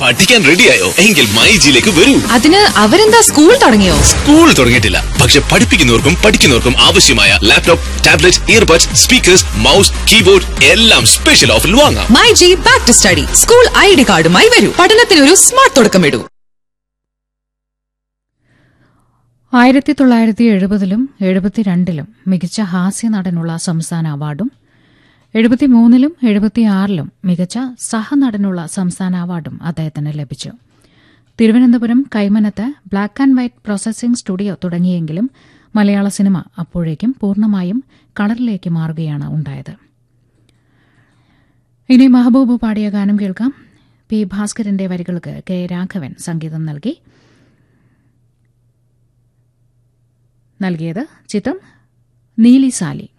പഠിക്കാൻ റെഡിയായോ എങ്കിൽ മൈജിയിലേക്ക് വരൂ അതിന് അവരെന്താ സ്കൂൾ തുടങ്ങിയോ സ്കൂൾ തുടങ്ങിയിട്ടില്ല പക്ഷെ പഠിപ്പിക്കുന്നവർക്കും പഠിക്കുന്നവർക്കും ആവശ്യമായ laptop tablet earbuds speakers mouse keyboard എല്ലാം സ്പെഷ്യൽ ഓഫറിൽ വാങ്ങാം my G back to study school I D കാർഡുമായി വരൂ പഠനത്തിനൊരു സ്മാർട്ട് തുടക്കമിടൂ ആയിരത്തി തൊള്ളായിരത്തി എഴുപതിലും എഴുപത്തിരണ്ടിലും മികച്ച ഹാസ്യ നടനുള്ള സംസ്ഥാന അവാർഡും എഴുപത്തിമൂന്നിലും എഴുപത്തിയാറിലും മികച്ച സഹനടനുള്ള സംസ്ഥാന അവാർഡും അദ്ദേഹത്തിന് ലഭിച്ചു തിരുവനന്തപുരം കൈമനത്ത് black and white processing studio തുടങ്ങിയെങ്കിലും മലയാള സിനിമ അപ്പോഴേക്കും പൂർണ്ണമായും കളറിലേക്ക് മാറുകയാണ് ഉണ്ടായത് ഇനി മെഹബൂബ് പാടിയ ഗാനം കേൾക്കാം പി ഭാസ്കരന്റെ വരികൾക്ക് കെ രാഘവൻ സംഗീതം നൽകി നൽകിയത് ചിത്രം നീലിസാലി